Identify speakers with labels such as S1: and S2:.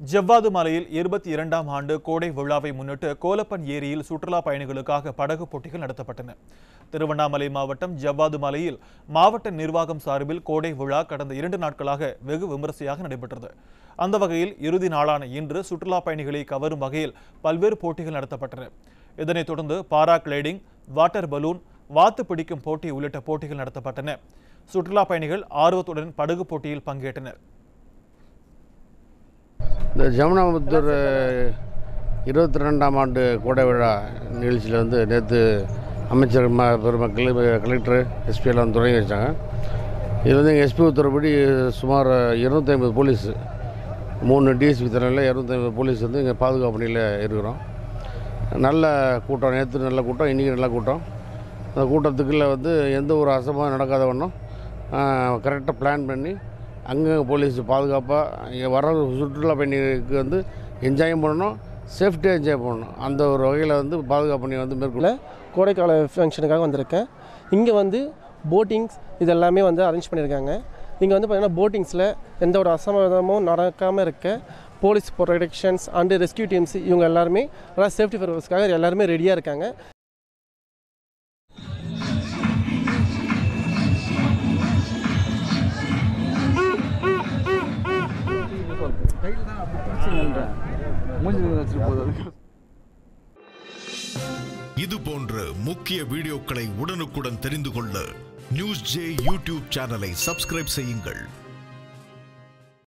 S1: ஜவ்வாது மலையில் இருபத்தி இரண்டாம் ஆண்டு கோடை விழாவை முன்னிட்டு கோலப்பன் ஏரியில் சுற்றுலா பயணிகளுக்காக படகு போட்டிகள் நடத்தப்பட்டன திருவண்ணாமலை மாவட்டம் ஜவ்வாது மலையில் மாவட்ட நிர்வாகம் சார்பில் கோடை விழா கடந்த இரண்டு நாட்களாக வெகு விமரிசையாக நடைபெற்றது அந்த வகையில் இறுதி நாளான இன்று சுற்றுலா பயணிகளை கவரும் வகையில் பல்வேறு போட்டிகள் நடத்தப்பட்டன இதனைத் தொடர்ந்து பாரா கிளைடிங் வாட்டர் பலூன் வாத்து பிடிக்கும் போட்டி உள்ளிட்ட போட்டிகள் நடத்தப்பட்டன சுற்றுலா பயணிகள் ஆர்வத்துடன் படகு போட்டியில் பங்கேற்றனர்
S2: இந்த ஜமுனாபுத்தூர் இருபத்தி ரெண்டாம் ஆண்டு கோடை விழா நிகழ்ச்சியில் வந்து நேற்று அமைச்சர் ம பெருமக்கள் கலெக்டர் எஸ்பி எல்லாம் தொடங்கி வச்சாங்க இது வந்து எங்கள் எஸ்பி உத்தரவுப்படி சுமார் இருநூத்தி ஐம்பது போலீஸ் மூணு டிஎஸ்பி தலைமையில் இரநூத்தி ஐம்பது போலீஸ் வந்து இங்கே பாதுகாப்பு பணியில் இருக்கிறோம் நல்ல கூட்டம் நேற்று நல்ல கூட்டம் இன்றைக்கி நல்ல கூட்டம் அந்த கூட்டத்துக்குள்ளே வந்து எந்த ஒரு அசம்பாவும் நடக்காத வண்ணம் கரெக்டாக பிளான் பண்ணி அங்கங்கே போலீஸ் பாதுகாப்பாக இங்கே வர சுற்றுலா பயணிகளுக்கு வந்து என்ஜாயும் பண்ணணும் சேஃப்டியாக என்ஜாய் பண்ணணும் அந்த ஒரு வகையில் வந்து பாதுகாப்பு பணி வந்து மேற்கொள்ள
S3: கோடைக்கால ஃபங்க்ஷனுக்காக வந்திருக்கேன் இங்கே வந்து போட்டிங்ஸ் இது எல்லாமே வந்து அரேஞ்ச் பண்ணியிருக்காங்க இங்கே வந்து பார்த்திங்கன்னா போட்டிங்ஸில் எந்த ஒரு அசம்பாவிதமும் நடக்காமல் இருக்க police protections and rescue teams இவங்க எல்லாருமே நல்லா சேஃப்டி பர்பஸ்க்காக எல்லாருமே ரெடியாக இருக்காங்க
S4: இது போன்ற முக்கிய வீடியோக்களை உடனுக்குடன் தெரிந்து கொள்ள நியூஸ் ஜே யூடியூப் சேனலை சப்ஸ்கிரைப் செய்யுங்கள்